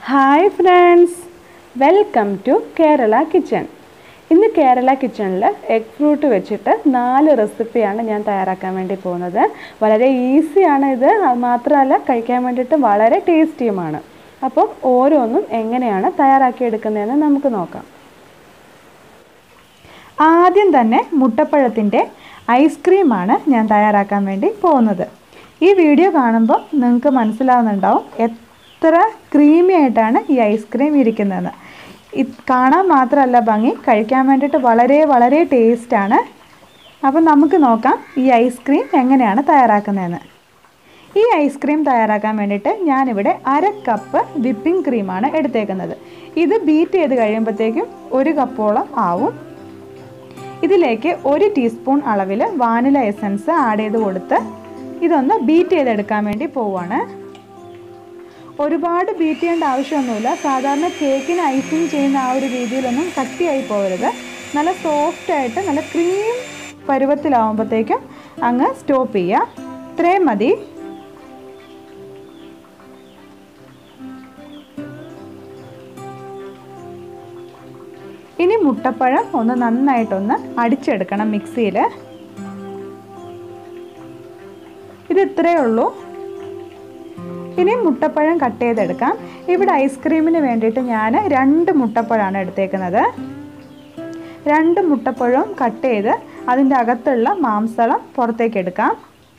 hi friends welcome to Kerala kitchen ഇന്ന് കേരള കിച്ചണിൽ egg fruit വെച്ചിട്ട് നാല് റെസിപ്പിയാണ് ഞാൻ തയ്യാറാക്കാൻ വേണ്ടി പോകുന്നത് വളരെ ഈസിയാണ് ഇത് അത് മാത്രമല്ല കഴിക്കാൻ വേണ്ടിയിട്ട് വളരെ ടേസ്റ്റിയുമാണ് അപ്പം ഓരോന്നും എങ്ങനെയാണ് തയ്യാറാക്കിയെടുക്കുന്നതെന്ന് നമുക്ക് നോക്കാം ആദ്യം തന്നെ മുട്ടപ്പഴത്തിൻ്റെ ഐസ്ക്രീമാണ് ഞാൻ തയ്യാറാക്കാൻ വേണ്ടി പോകുന്നത് ഈ വീഡിയോ കാണുമ്പോൾ നിങ്ങൾക്ക് മനസ്സിലാവുന്നുണ്ടാവും എത്ര ക്രീമി ആയിട്ടാണ് ഈ ഐസ്ക്രീം ഇരിക്കുന്നതെന്ന് ഇത് കാണാൻ മാത്രമല്ല ഭംഗി കഴിക്കാൻ വേണ്ടിയിട്ട് വളരെ വളരെ ടേസ്റ്റാണ് അപ്പം നമുക്ക് നോക്കാം ഈ ഐസ്ക്രീം എങ്ങനെയാണ് തയ്യാറാക്കുന്നതെന്ന് ഈ ഐസ്ക്രീം തയ്യാറാക്കാൻ വേണ്ടിയിട്ട് ഞാനിവിടെ അര കപ്പ് വിപ്പിംഗ് ക്രീമാണ് എടുത്തേക്കുന്നത് ഇത് ബീറ്റ് ചെയ്ത് കഴിയുമ്പോഴത്തേക്കും ഒരു കപ്പോളം ആവും ഇതിലേക്ക് ഒരു ടീസ്പൂൺ അളവിൽ വാനില എസൻസ് ആഡ് ചെയ്ത് കൊടുത്ത് ഇതൊന്ന് ബീറ്റ് ചെയ്തെടുക്കാൻ വേണ്ടി പോവുകയാണ് ഒരുപാട് ബീറ്റ് ചെയ്യേണ്ട ആവശ്യമൊന്നുമില്ല സാധാരണ കേക്കിന് ഐസിങ് ചെയ്യുന്ന ആ ഒരു രീതിയിലൊന്നും കട്ടിയായി പോകരുത് നല്ല സോഫ്റ്റ് ആയിട്ട് നല്ല ക്രീം പരുവത്തിലാവുമ്പോഴത്തേക്കും അങ്ങ് സ്റ്റോപ്പ് ചെയ്യുക ഇത്രയും മതി ഇനി മുട്ടപ്പഴം ഒന്ന് നന്നായിട്ടൊന്ന് അടിച്ചെടുക്കണം മിക്സിയിൽ ഇത് ഇത്രയേ ഉള്ളൂ ഇനി മുട്ടപ്പഴം കട്ട് ചെയ്തെടുക്കാം ഇവിടെ ഐസ്ക്രീമിന് വേണ്ടിയിട്ട് ഞാൻ രണ്ട് മുട്ടപ്പഴമാണ് എടുത്തേക്കുന്നത് രണ്ട് മുട്ടപ്പഴവും കട്ട് ചെയ്ത് അതിൻ്റെ അകത്തുള്ള മാംസളം പുറത്തേക്ക് എടുക്കാം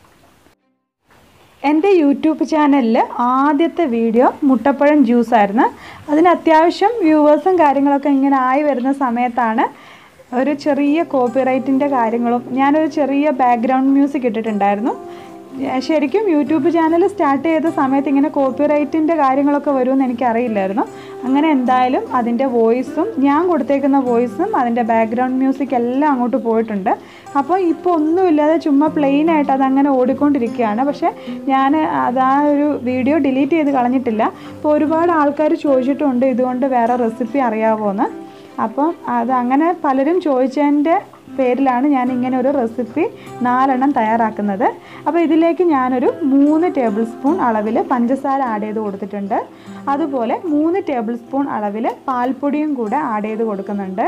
എൻ്റെ യൂട്യൂബ് ചാനലിൽ ആദ്യത്തെ വീഡിയോ മുട്ടപ്പഴം ജ്യൂസായിരുന്നു അതിന് അത്യാവശ്യം വ്യൂവേഴ്സും കാര്യങ്ങളൊക്കെ ഇങ്ങനെ ആയി വരുന്ന സമയത്താണ് ഒരു ചെറിയ കോപ്പിറൈറ്റിൻ്റെ കാര്യങ്ങളും ഞാനൊരു ചെറിയ ബാക്ക്ഗ്രൗണ്ട് മ്യൂസിക് ഇട്ടിട്ടുണ്ടായിരുന്നു ശരിക്കും യൂട്യൂബ് ചാനൽ സ്റ്റാർട്ട് ചെയ്ത സമയത്ത് ഇങ്ങനെ കോപ്പിറൈറ്റിൻ്റെ കാര്യങ്ങളൊക്കെ വരുമെന്ന് എനിക്കറിയില്ലായിരുന്നു അങ്ങനെ എന്തായാലും അതിൻ്റെ വോയിസും ഞാൻ കൊടുത്തേക്കുന്ന വോയിസും അതിൻ്റെ ബാക്ക്ഗ്രൗണ്ട് മ്യൂസിക് എല്ലാം അങ്ങോട്ട് പോയിട്ടുണ്ട് അപ്പോൾ ഇപ്പോൾ ഒന്നുമില്ലാതെ ചുമ്മാ പ്ലെയിൻ ആയിട്ട് അതങ്ങനെ ഓടിക്കൊണ്ടിരിക്കുകയാണ് പക്ഷേ ഞാൻ അത് ആ ഒരു വീഡിയോ ഡിലീറ്റ് ചെയ്ത് കളഞ്ഞിട്ടില്ല അപ്പോൾ ഒരുപാട് ആൾക്കാർ ചോദിച്ചിട്ടുണ്ട് ഇതുകൊണ്ട് വേറെ റെസിപ്പി അറിയാമോ എന്ന് അപ്പം അത് അങ്ങനെ പലരും ചോദിച്ചതിൻ്റെ പേരിലാണ് ഞാൻ ഇങ്ങനെ ഒരു റെസിപ്പി നാലെണ്ണം തയ്യാറാക്കുന്നത് അപ്പോൾ ഇതിലേക്ക് ഞാനൊരു മൂന്ന് ടേബിൾ സ്പൂൺ അളവിൽ പഞ്ചസാര ആഡ് ചെയ്ത് കൊടുത്തിട്ടുണ്ട് അതുപോലെ മൂന്ന് ടേബിൾ സ്പൂൺ അളവിൽ പാൽപ്പൊടിയും കൂടെ ആഡ് ചെയ്ത് കൊടുക്കുന്നുണ്ട്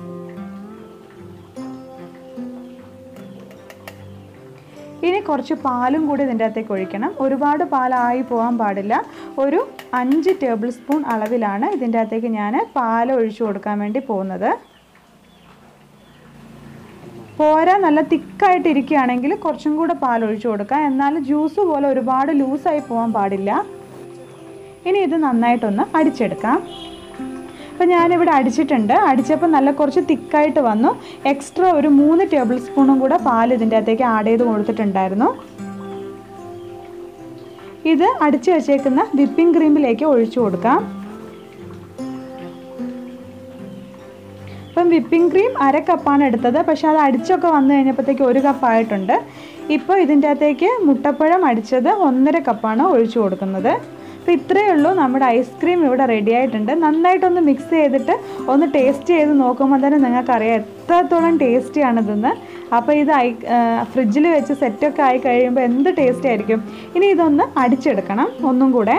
ഇനി കുറച്ച് പാലും കൂടി ഇതിൻ്റെ അകത്തേക്ക് ഒഴിക്കണം ഒരുപാട് പാലായി പോകാൻ പാടില്ല ഒരു അഞ്ച് ടേബിൾ സ്പൂൺ അളവിലാണ് ഇതിൻ്റെ അകത്തേക്ക് ഞാൻ പാൽ ഒഴിച്ചു കൊടുക്കാൻ വേണ്ടി പോകുന്നത് പോരാ നല്ല തിക്കായിട്ട് ഇരിക്കുകയാണെങ്കിൽ കുറച്ചും കൂടെ പാൽ ഒഴിച്ചു കൊടുക്കാം എന്നാൽ ജ്യൂസ് പോലെ ഒരുപാട് ലൂസായി പോകാൻ പാടില്ല ഇനി ഇത് നന്നായിട്ടൊന്ന് അടിച്ചെടുക്കാം അപ്പോൾ ഞാനിവിടെ അടിച്ചിട്ടുണ്ട് അടിച്ചപ്പോൾ നല്ല കുറച്ച് തിക്കായിട്ട് വന്നു എക്സ്ട്രാ ഒരു മൂന്ന് ടേബിൾ സ്പൂണും കൂടെ പാൽ ഇതിൻ്റെ അകത്തേക്ക് ആഡ് ചെയ്ത് കൊടുത്തിട്ടുണ്ടായിരുന്നു ഇത് അടിച്ചു വെച്ചേക്കുന്ന വിപ്പിംഗ് ക്രീമിലേക്ക് ഒഴിച്ചു കൊടുക്കാം ഇപ്പം വിപ്പിംഗ് ക്രീം അര കപ്പാണ് എടുത്തത് പക്ഷെ അത് അടിച്ചൊക്കെ വന്നു കഴിഞ്ഞപ്പോഴത്തേക്ക് ഒരു കപ്പായിട്ടുണ്ട് ഇപ്പോൾ ഇതിൻ്റെ അകത്തേക്ക് മുട്ടപ്പഴം അടിച്ചത് ഒന്നര കപ്പാണ് ഒഴിച്ചു കൊടുക്കുന്നത് അപ്പോൾ ഇത്രയേ ഉള്ളൂ നമ്മുടെ ഐസ്ക്രീം ഇവിടെ റെഡി ആയിട്ടുണ്ട് നന്നായിട്ടൊന്ന് മിക്സ് ചെയ്തിട്ട് ഒന്ന് ടേസ്റ്റ് ചെയ്ത് നോക്കുമ്പോൾ തന്നെ നിങ്ങൾക്കറിയാം എത്രത്തോളം ടേസ്റ്റിയാണിതെന്ന് അപ്പോൾ ഇത് ഐ ഫ്രിഡ്ജിൽ വെച്ച് സെറ്റൊക്കെ ആയി കഴിയുമ്പോൾ എന്ത് ടേസ്റ്റ് ആയിരിക്കും ഇനി ഇതൊന്ന് അടിച്ചെടുക്കണം ഒന്നും കൂടെ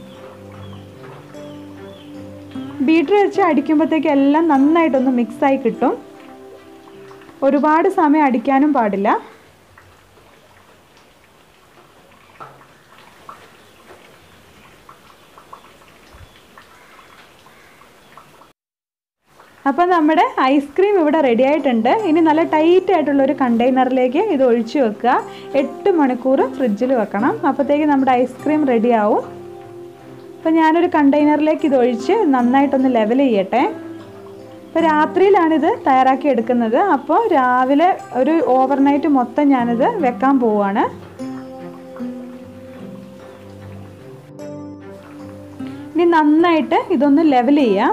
ബീറ്റർ വെച്ച് അടിക്കുമ്പോഴത്തേക്ക് എല്ലാം നന്നായിട്ടൊന്ന് മിക്സായി കിട്ടും ഒരുപാട് സമയം അടിക്കാനും പാടില്ല അപ്പോൾ നമ്മുടെ ഐസ്ക്രീം ഇവിടെ റെഡി ആയിട്ടുണ്ട് ഇനി നല്ല ടൈറ്റ് ആയിട്ടുള്ള ഒരു കണ്ടെയ്നറിലേക്ക് ഇത് ഒഴിച്ചു വെക്കുക എട്ട് മണിക്കൂർ ഫ്രിഡ്ജിൽ വെക്കണം അപ്പോഴത്തേക്ക് നമ്മുടെ ഐസ്ക്രീം റെഡി ആവും അപ്പോൾ ഞാനൊരു കണ്ടെയ്നറിലേക്ക് ഇത് ഒഴിച്ച് നന്നായിട്ടൊന്ന് ലെവൽ ചെയ്യട്ടെ അപ്പോൾ രാത്രിയിലാണിത് തയ്യാറാക്കി എടുക്കുന്നത് അപ്പോൾ രാവിലെ ഒരു ഓവർനൈറ്റ് മൊത്തം ഞാനിത് വെക്കാൻ പോവുകയാണ് ഇനി നന്നായിട്ട് ഇതൊന്ന് ലെവൽ ചെയ്യാം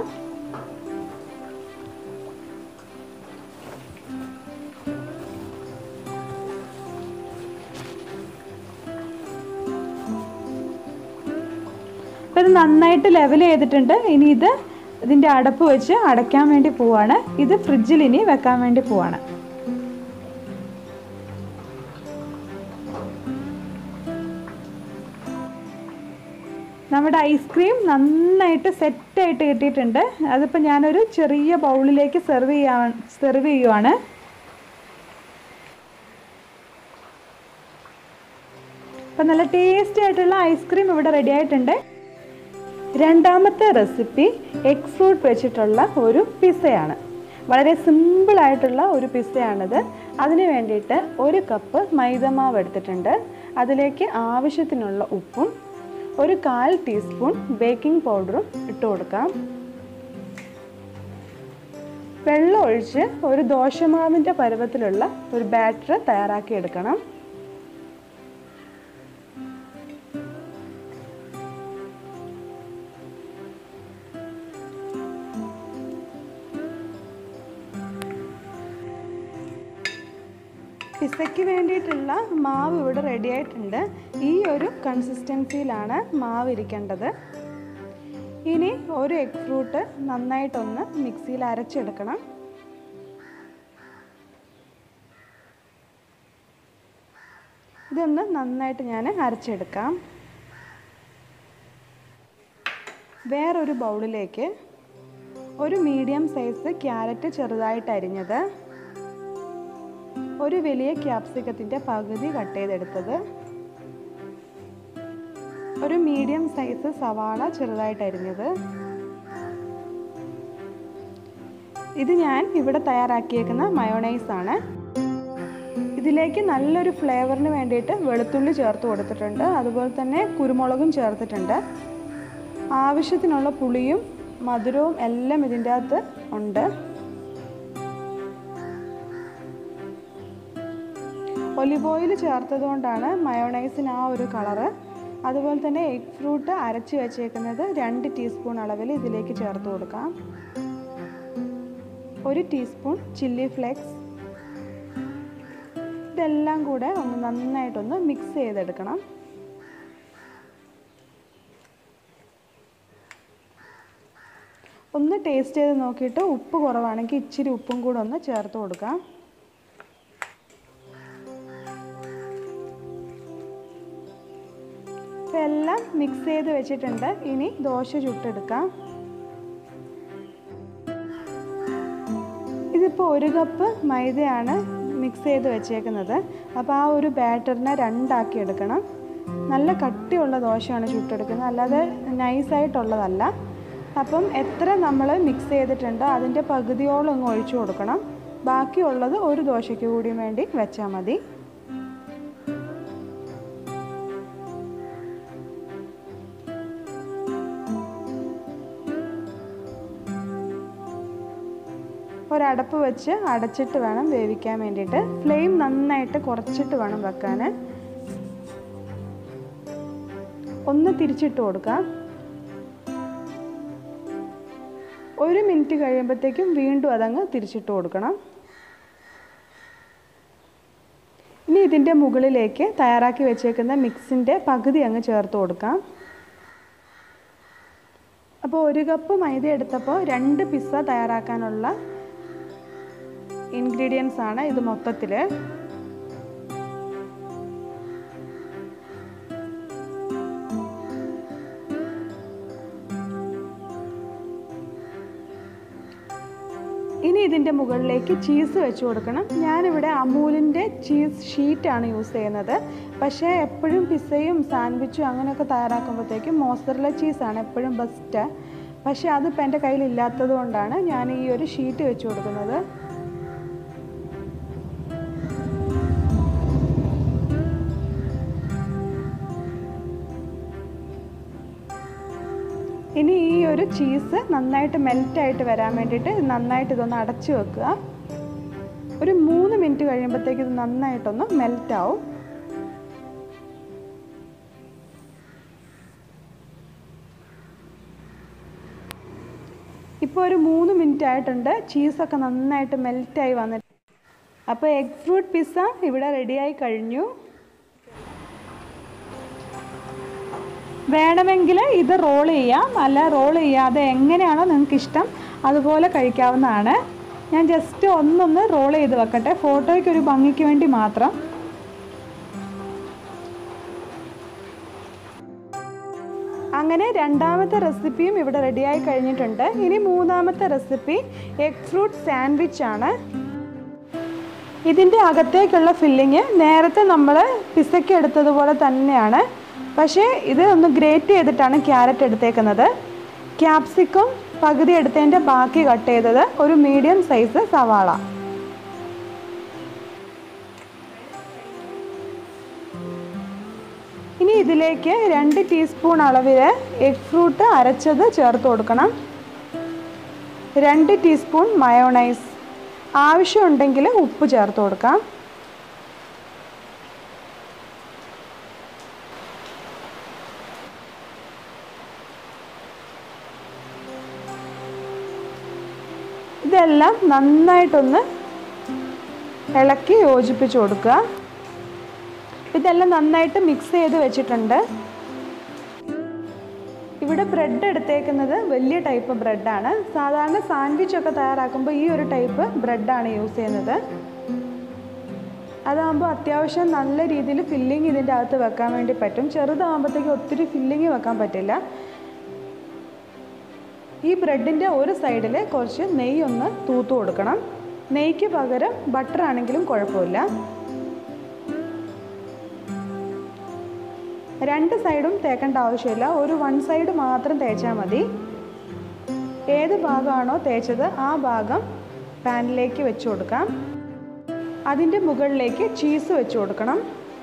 അപ്പോൾ ഇത് നന്നായിട്ട് ലെവൽ ചെയ്തിട്ടുണ്ട് ഇനി ഇത് ഇതിൻ്റെ അടപ്പ് വെച്ച് അടയ്ക്കാൻ വേണ്ടി പോവാണ് ഇത് ഫ്രിഡ്ജിൽ ഇനി വെക്കാൻ വേണ്ടി പോവാണ് നമ്മുടെ ഐസ്ക്രീം നന്നായിട്ട് സെറ്റായിട്ട് കിട്ടിയിട്ടുണ്ട് അതിപ്പോൾ ഞാനൊരു ചെറിയ ബൗളിലേക്ക് സെർവ് ചെയ്യാൻ സെർവ് ചെയ്യുവാണ് അപ്പം നല്ല ടേസ്റ്റി ആയിട്ടുള്ള ഐസ്ക്രീം ഇവിടെ റെഡി ആയിട്ടുണ്ട് രണ്ടാമത്തെ റെസിപ്പി എഗ് ഫ്രൂട്ട് വെച്ചിട്ടുള്ള ഒരു പിസ്സയാണ് വളരെ സിമ്പിളായിട്ടുള്ള ഒരു പിസ്സയാണിത് അതിന് വേണ്ടിയിട്ട് ഒരു കപ്പ് മൈദമാവ് എടുത്തിട്ടുണ്ട് അതിലേക്ക് ആവശ്യത്തിനുള്ള ഉപ്പും ഒരു കാൽ ടീസ്പൂൺ ബേക്കിംഗ് പൗഡറും ഇട്ട് കൊടുക്കാം വെള്ളം ഒഴിച്ച് ഒരു ദോശമാവിൻ്റെ പരുവത്തിലുള്ള ഒരു ബാറ്റർ തയ്യാറാക്കി എടുക്കണം പിസയ്ക്ക് വേണ്ടിയിട്ടുള്ള മാവ് ഇവിടെ റെഡി ആയിട്ടുണ്ട് ഈ ഒരു കൺസിസ്റ്റൻസിയിലാണ് മാവ് ഇരിക്കേണ്ടത് ഇനി ഒരു എഗ് ഫ്രൂട്ട് നന്നായിട്ടൊന്ന് മിക്സിയിൽ അരച്ചെടുക്കണം ഇതൊന്ന് നന്നായിട്ട് ഞാൻ അരച്ചെടുക്കാം വേറൊരു ബൗളിലേക്ക് ഒരു മീഡിയം സൈസ് ക്യാരറ്റ് ചെറുതായിട്ട് അരിഞ്ഞത് ഒരു വലിയ ക്യാപ്സിക്കത്തിൻ്റെ പകുതി കട്ട് ചെയ്തെടുത്തത് ഒരു മീഡിയം സൈസ് സവാള ചെറുതായിട്ട് അരിഞ്ഞത് ഇത് ഞാൻ ഇവിടെ തയ്യാറാക്കിയേക്കുന്ന മയോണൈസ് ആണ് ഇതിലേക്ക് നല്ലൊരു ഫ്ലേവറിന് വേണ്ടിയിട്ട് വെളുത്തുള്ളി ചേർത്ത് കൊടുത്തിട്ടുണ്ട് അതുപോലെ തന്നെ കുരുമുളകും ചേർത്തിട്ടുണ്ട് ആവശ്യത്തിനുള്ള പുളിയും മധുരവും എല്ലാം ഇതിൻ്റെ അകത്ത് ഉണ്ട് ഒലിവ് ഓയിൽ ചേർത്തത് കൊണ്ടാണ് മയോണൈസിന് ആ ഒരു കളറ് അതുപോലെ തന്നെ എഗ് ഫ്രൂട്ട് അരച്ച് വെച്ചേക്കുന്നത് രണ്ട് ടീസ്പൂൺ അളവിൽ ഇതിലേക്ക് ചേർത്ത് കൊടുക്കാം ഒരു ടീസ്പൂൺ ചില്ലി ഫ്ലേക്സ് ഇതെല്ലാം കൂടെ ഒന്ന് നന്നായിട്ടൊന്ന് മിക്സ് ചെയ്തെടുക്കണം ഒന്ന് ടേസ്റ്റ് ചെയ്ത് നോക്കിയിട്ട് ഉപ്പ് കുറവാണെങ്കിൽ ഇച്ചിരി ഉപ്പും കൂടെ ഒന്ന് ചേർത്ത് കൊടുക്കാം ഇപ്പം എല്ലാം മിക്സ് ചെയ്ത് വെച്ചിട്ടുണ്ട് ഇനി ദോശ ചുട്ടെടുക്കാം ഇതിപ്പോൾ ഒരു കപ്പ് മൈദയാണ് മിക്സ് ചെയ്ത് വെച്ചേക്കുന്നത് അപ്പോൾ ആ ഒരു ബാറ്ററിനെ രണ്ടാക്കി എടുക്കണം നല്ല കട്ടിയുള്ള ദോശയാണ് ചുട്ടെടുക്കുന്നത് അല്ലാതെ നൈസായിട്ടുള്ളതല്ല അപ്പം എത്ര നമ്മൾ മിക്സ് ചെയ്തിട്ടുണ്ടോ അതിൻ്റെ പകുതിയോളം അങ്ങ് ഒഴിച്ചു കൊടുക്കണം ബാക്കിയുള്ളത് ഒരു ദോശയ്ക്ക് കൂടി വേണ്ടി വെച്ചാൽ മതി ഒരടപ്പ് വെച്ച് അടച്ചിട്ട് വേണം വേവിക്കാൻ വേണ്ടിയിട്ട് ഫ്ലെയിം നന്നായിട്ട് കുറച്ചിട്ട് വേണം വെക്കാൻ ഒന്ന് തിരിച്ചിട്ട് കൊടുക്കാം ഒരു മിനിറ്റ് കഴിയുമ്പോഴത്തേക്കും വീണ്ടും അതങ്ങ് തിരിച്ചിട്ട് കൊടുക്കണം ഇനി ഇതിൻ്റെ മുകളിലേക്ക് തയ്യാറാക്കി വെച്ചേക്കുന്ന മിക്സിൻ്റെ പകുതി അങ്ങ് ചേർത്ത് കൊടുക്കാം അപ്പോൾ ഒരു കപ്പ് മൈദ എടുത്തപ്പോൾ രണ്ട് പിസ്സ തയ്യാറാക്കാനുള്ള ഇൻഗ്രീഡിയൻസ് ആണ് ഇത് മൊത്തത്തിൽ ഇനി ഇതിൻ്റെ മുകളിലേക്ക് ചീസ് വെച്ച് കൊടുക്കണം ഞാനിവിടെ അമൂലിൻ്റെ ചീസ് ഷീറ്റാണ് യൂസ് ചെയ്യുന്നത് പക്ഷേ എപ്പോഴും പിസ്സയും സാൻഡ്വിച്ചും അങ്ങനെയൊക്കെ തയ്യാറാക്കുമ്പോഴത്തേക്കും മോസറല ചീസാണ് എപ്പോഴും ബെസ്റ്റ് പക്ഷേ അതിപ്പോൾ എൻ്റെ കയ്യിൽ ഇല്ലാത്തത് കൊണ്ടാണ് ഞാൻ ഈ ഒരു ഷീറ്റ് വെച്ച് കൊടുക്കുന്നത് ഇനി ഈ ഒരു ചീസ് നന്നായിട്ട് മെൽറ്റായിട്ട് വരാൻ വേണ്ടിയിട്ട് നന്നായിട്ട് ഇതൊന്ന് അടച്ചു വെക്കുക ഒരു മൂന്ന് മിനിറ്റ് കഴിയുമ്പോഴത്തേക്ക് ഇത് നന്നായിട്ടൊന്ന് മെൽറ്റാവും ഇപ്പോൾ ഒരു മൂന്ന് മിനിറ്റ് ആയിട്ടുണ്ട് ചീസൊക്കെ നന്നായിട്ട് മെൽറ്റായി വന്നിട്ട് അപ്പോൾ എഗ് ഫ്രൂട്ട് പിസ്സ ഇവിടെ റെഡിയായി കഴിഞ്ഞു വേണമെങ്കിൽ ഇത് റോൾ ചെയ്യാം അല്ല റോൾ ചെയ്യാതെ എങ്ങനെയാണോ നിങ്ങൾക്ക് ഇഷ്ടം അതുപോലെ കഴിക്കാവുന്നതാണ് ഞാൻ ജസ്റ്റ് ഒന്നൊന്ന് റോൾ ചെയ്ത് വെക്കട്ടെ ഫോട്ടോയ്ക്ക് ഒരു ഭംഗിക്ക് വേണ്ടി മാത്രം അങ്ങനെ രണ്ടാമത്തെ റെസിപ്പിയും ഇവിടെ റെഡിയായി കഴിഞ്ഞിട്ടുണ്ട് ഇനി മൂന്നാമത്തെ റെസിപ്പി എഗ് ഫ്രൂട്ട് സാൻഡ്വിച്ച് ആണ് ഇതിൻ്റെ അകത്തേക്കുള്ള ഫില്ലിങ് നേരത്തെ നമ്മൾ പിസയ്ക്ക് എടുത്തതുപോലെ തന്നെയാണ് പക്ഷേ ഇത് ഒന്ന് ഗ്രേറ്റ് ചെയ്തിട്ടാണ് ക്യാരറ്റ് എടുത്തേക്കുന്നത് ക്യാപ്സിക്കം പകുതി എടുത്തതിൻ്റെ ബാക്കി കട്ട് ചെയ്തത് ഒരു മീഡിയം സൈസ് സവാള ഇനി ഇതിലേക്ക് രണ്ട് ടീസ്പൂൺ അളവിൽ എഗ് ഫ്രൂട്ട് അരച്ചത് ചേർത്ത് കൊടുക്കണം രണ്ട് ടീസ്പൂൺ മയോണൈസ് ആവശ്യമുണ്ടെങ്കിൽ ഉപ്പ് ചേർത്ത് കൊടുക്കാം ഇതെല്ലാം നന്നായിട്ടൊന്ന് ഇളക്കി യോജിപ്പിച്ച് കൊടുക്കുക ഇതെല്ലാം നന്നായിട്ട് മിക്സ് ചെയ്ത് വെച്ചിട്ടുണ്ട് ഇവിടെ ബ്രെഡ് എടുത്തേക്കുന്നത് വലിയ ടൈപ്പ് ബ്രെഡാണ് സാധാരണ സാൻഡ്വിച്ച് ഒക്കെ തയ്യാറാക്കുമ്പോൾ ഈ ഒരു ടൈപ്പ് ബ്രെഡാണ് യൂസ് ചെയ്യുന്നത് അതാകുമ്പോൾ അത്യാവശ്യം നല്ല രീതിയിൽ ഫില്ലിങ് ഇതിൻ്റെ അകത്ത് വെക്കാൻ വേണ്ടി പറ്റും ചെറുതാകുമ്പോഴത്തേക്ക് ഒത്തിരി ഫില്ലിങ് വെക്കാൻ പറ്റില്ല ഈ ബ്രെഡിൻ്റെ ഒരു സൈഡിൽ കുറച്ച് നെയ്യ് ഒന്ന് തൂത്ത് കൊടുക്കണം നെയ്ക്ക് പകരം ബട്ടർ ആണെങ്കിലും കുഴപ്പമില്ല രണ്ട് സൈഡും തേക്കേണ്ട ആവശ്യമില്ല ഒരു വൺ സൈഡ് മാത്രം തേച്ചാൽ മതി ഏത് ഭാഗമാണോ തേച്ചത് ആ ഭാഗം പാനിലേക്ക് വെച്ച് കൊടുക്കാം അതിൻ്റെ മുകളിലേക്ക് ചീസ് വെച്ച് കൊടുക്കണം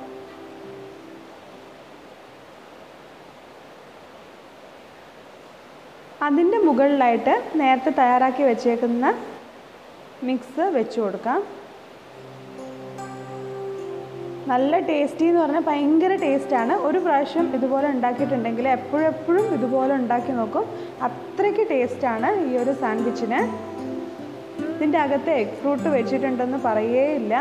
അതിൻ്റെ മുകളിലായിട്ട് നേരത്തെ തയ്യാറാക്കി വെച്ചേക്കുന്ന മിക്സ് വെച്ച് കൊടുക്കാം നല്ല ടേസ്റ്റി എന്ന് പറഞ്ഞാൽ ഭയങ്കര ടേസ്റ്റാണ് ഒരു പ്രാവശ്യം ഇതുപോലെ ഉണ്ടാക്കിയിട്ടുണ്ടെങ്കിൽ എപ്പോഴെപ്പോഴും ഇതുപോലെ ഉണ്ടാക്കി നോക്കും അത്രയ്ക്ക് ടേസ്റ്റാണ് ഈ ഒരു സാൻഡ്വിച്ചിന് ഇതിൻ്റെ അകത്ത് എഗ് ഫ്രൂട്ട് വെച്ചിട്ടുണ്ടെന്ന് പറയേ ഇല്ല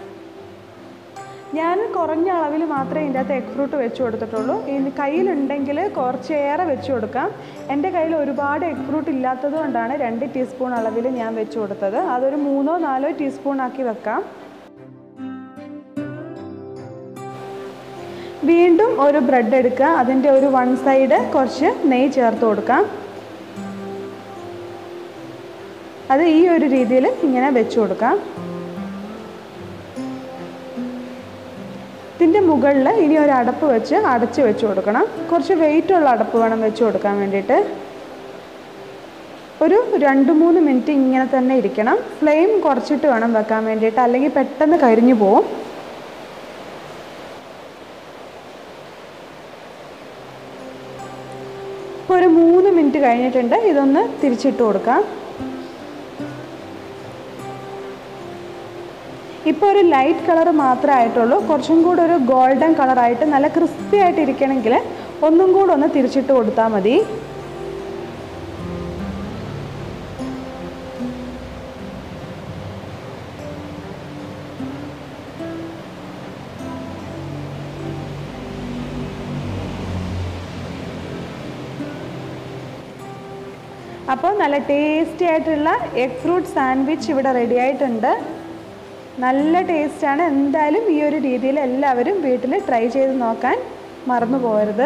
ഞാൻ കുറഞ്ഞ അളവിൽ മാത്രമേ ഇതിൻ്റെ അകത്ത് എഗ് ഫ്രൂട്ട് വെച്ച് കൊടുത്തിട്ടുള്ളൂ ഇനി കയ്യിലുണ്ടെങ്കിൽ കുറച്ചേറെ വെച്ച് കൊടുക്കാം എൻ്റെ കയ്യിൽ ഒരുപാട് എഗ് ഫ്രൂട്ട് ഇല്ലാത്തത് കൊണ്ടാണ് രണ്ട് ടീസ്പൂൺ അളവിൽ ഞാൻ വെച്ച് കൊടുത്തത് അതൊരു മൂന്നോ നാലോ ടീസ്പൂൺ ആക്കി വെക്കാം വീണ്ടും ഒരു ബ്രെഡ് എടുക്കുക അതിൻ്റെ ഒരു വൺ സൈഡ് കുറച്ച് നെയ്യ് ചേർത്ത് കൊടുക്കാം അത് ഈ ഒരു രീതിയിൽ ഇങ്ങനെ വെച്ച് കൊടുക്കാം ഇതിൻ്റെ മുകളിൽ ഇനി ഒരു അടപ്പ് വെച്ച് അടച്ച് വെച്ച് കൊടുക്കണം കുറച്ച് വെയിറ്റ് ഉള്ള അടപ്പ് വേണം വെച്ച് കൊടുക്കാൻ വേണ്ടിയിട്ട് ഒരു രണ്ട് മൂന്ന് മിനിറ്റ് ഇങ്ങനെ തന്നെ ഇരിക്കണം ഫ്ലെയിം കുറച്ചിട്ട് വേണം വെക്കാൻ വേണ്ടിയിട്ട് അല്ലെങ്കിൽ പെട്ടെന്ന് കരിഞ്ഞു പോവും ഇപ്പോൾ ഒരു മൂന്ന് മിനിറ്റ് കഴിഞ്ഞിട്ടുണ്ട് ഇതൊന്ന് തിരിച്ചിട്ട് കൊടുക്കാം ഇപ്പോൾ ഒരു ലൈറ്റ് കളർ മാത്രമേ ആയിട്ടുള്ളൂ കുറച്ചും കൂടെ ഒരു ഗോൾഡൻ കളറായിട്ട് നല്ല ക്രിസ്പി ആയിട്ട് ഇരിക്കണമെങ്കിൽ ഒന്നും കൂടെ ഒന്ന് തിരിച്ചിട്ട് കൊടുത്താൽ മതി അപ്പോൾ നല്ല ടേസ്റ്റി ആയിട്ടുള്ള എഗ് ഫ്രൂട്ട് സാൻഡ്വിച്ച് ഇവിടെ റെഡി ആയിട്ടുണ്ട് നല്ല ടേസ്റ്റാണ് എന്തായാലും ഈ ഒരു രീതിയിൽ എല്ലാവരും വീട്ടിൽ ട്രൈ ചെയ്ത് നോക്കാൻ മറന്നു പോകരുത്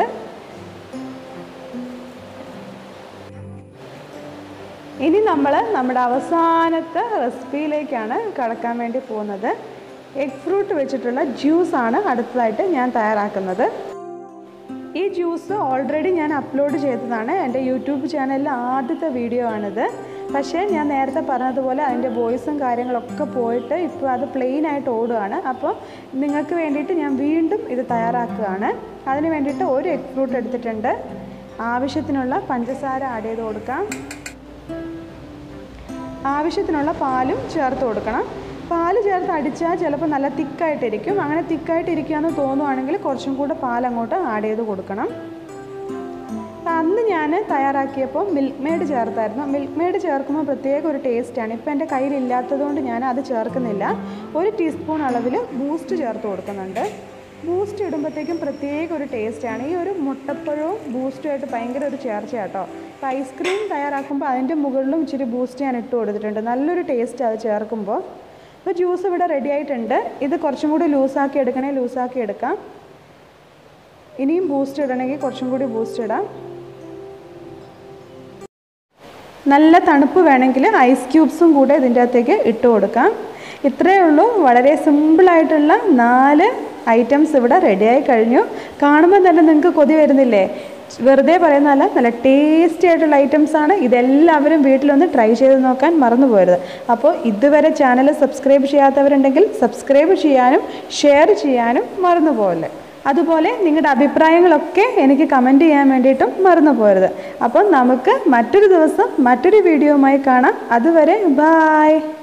ഇനി നമ്മൾ നമ്മുടെ അവസാനത്തെ റെസിപ്പിയിലേക്കാണ് കടക്കാൻ വേണ്ടി പോകുന്നത് എഗ് ഫ്രൂട്ട് വെച്ചിട്ടുള്ള ജ്യൂസാണ് അടുത്തതായിട്ട് ഞാൻ തയ്യാറാക്കുന്നത് ഈ ജ്യൂസ് ഓൾറെഡി ഞാൻ അപ്ലോഡ് ചെയ്തതാണ് എൻ്റെ യൂട്യൂബ് ചാനലിലെ ആദ്യത്തെ വീഡിയോ ആണിത് പക്ഷേ ഞാൻ നേരത്തെ പറഞ്ഞതുപോലെ അതിൻ്റെ വോയിസും കാര്യങ്ങളൊക്കെ പോയിട്ട് ഇപ്പോൾ അത് പ്ലെയിൻ ആയിട്ട് ഓടുകയാണ് അപ്പോൾ നിങ്ങൾക്ക് വേണ്ടിയിട്ട് ഞാൻ വീണ്ടും ഇത് തയ്യാറാക്കുകയാണ് അതിന് വേണ്ടിയിട്ട് ഒരു എഗ് ഫ്രൂട്ട് എടുത്തിട്ടുണ്ട് ആവശ്യത്തിനുള്ള പഞ്ചസാര ആഡ് ചെയ്ത് കൊടുക്കാം ആവശ്യത്തിനുള്ള പാലും ചേർത്ത് കൊടുക്കണം പാല് ചേർത്ത് അടിച്ചാൽ ചിലപ്പോൾ നല്ല തിക്കായിട്ടിരിക്കും അങ്ങനെ തിക്കായിട്ടിരിക്കുകയെന്ന് തോന്നുവാണെങ്കിൽ കുറച്ചും കൂടെ പാൽ അങ്ങോട്ട് ആഡ് ചെയ്ത് കൊടുക്കണം അന്ന് ഞാൻ തയ്യാറാക്കിയപ്പോൾ മിൽക്ക് മെയ്ഡ് ചേർത്തായിരുന്നു മിൽക്ക് മെയ്ഡ് ചേർക്കുമ്പോൾ പ്രത്യേക ഒരു ടേസ്റ്റാണ് ഇപ്പോൾ എൻ്റെ കയ്യിലില്ലാത്തതുകൊണ്ട് ഞാൻ അത് ചേർക്കുന്നില്ല ഒരു ടീസ്പൂൺ അളവിൽ ബൂസ്റ്റ് ചേർത്ത് കൊടുക്കുന്നുണ്ട് ബൂസ്റ്റ് ഇടുമ്പോഴത്തേക്കും പ്രത്യേക ഒരു ടേസ്റ്റാണ് ഈ ഒരു മുട്ടപ്പഴവും ബൂസ്റ്റുമായിട്ട് ഭയങ്കര ഒരു ചേർച്ച കേട്ടോ അപ്പോൾ ഐസ്ക്രീം തയ്യാറാക്കുമ്പോൾ അതിൻ്റെ മുകളിലും ഇച്ചിരി ബൂസ്റ്റ് ഞാൻ ഇട്ട് കൊടുത്തിട്ടുണ്ട് നല്ലൊരു ടേസ്റ്റ് അത് ചേർക്കുമ്പോൾ അപ്പോൾ ജ്യൂസ് ഇവിടെ റെഡി ആയിട്ടുണ്ട് ഇത് കുറച്ചും കൂടി ലൂസാക്കി എടുക്കണേ ലൂസാക്കി എടുക്കാം ഇനിയും ബൂസ്റ്റ് ഇടണമെങ്കിൽ കുറച്ചും കൂടി ബൂസ്റ്റ് ഇടാം നല്ല തണുപ്പ് വേണമെങ്കിൽ ഐസ് ക്യൂബ്സും കൂടെ ഇതിൻ്റെ അകത്തേക്ക് ഇട്ട് കൊടുക്കാം ഇത്രയേ ഉള്ളൂ വളരെ സിമ്പിളായിട്ടുള്ള നാല് ഐറ്റംസ് ഇവിടെ റെഡിയായി കഴിഞ്ഞു കാണുമ്പോൾ തന്നെ നിങ്ങൾക്ക് കൊതി വരുന്നില്ലേ വെറുതെ പറയുന്നതല്ല നല്ല ടേസ്റ്റി ആയിട്ടുള്ള ഐറ്റംസ് ആണ് ഇതെല്ലാവരും വീട്ടിലൊന്ന് ട്രൈ ചെയ്ത് നോക്കാൻ മറന്നു പോരുത് അപ്പോൾ ഇതുവരെ ചാനൽ സബ്സ്ക്രൈബ് ചെയ്യാത്തവരുണ്ടെങ്കിൽ സബ്സ്ക്രൈബ് ചെയ്യാനും ഷെയർ ചെയ്യാനും മറന്നു പോകല്ലേ അതുപോലെ നിങ്ങളുടെ അഭിപ്രായങ്ങളൊക്കെ എനിക്ക് കമൻറ്റ് ചെയ്യാൻ വേണ്ടിയിട്ടും മറന്നു പോരുത് അപ്പോൾ നമുക്ക് മറ്റൊരു ദിവസം മറ്റൊരു വീഡിയോയുമായി കാണാം അതുവരെ ബായ്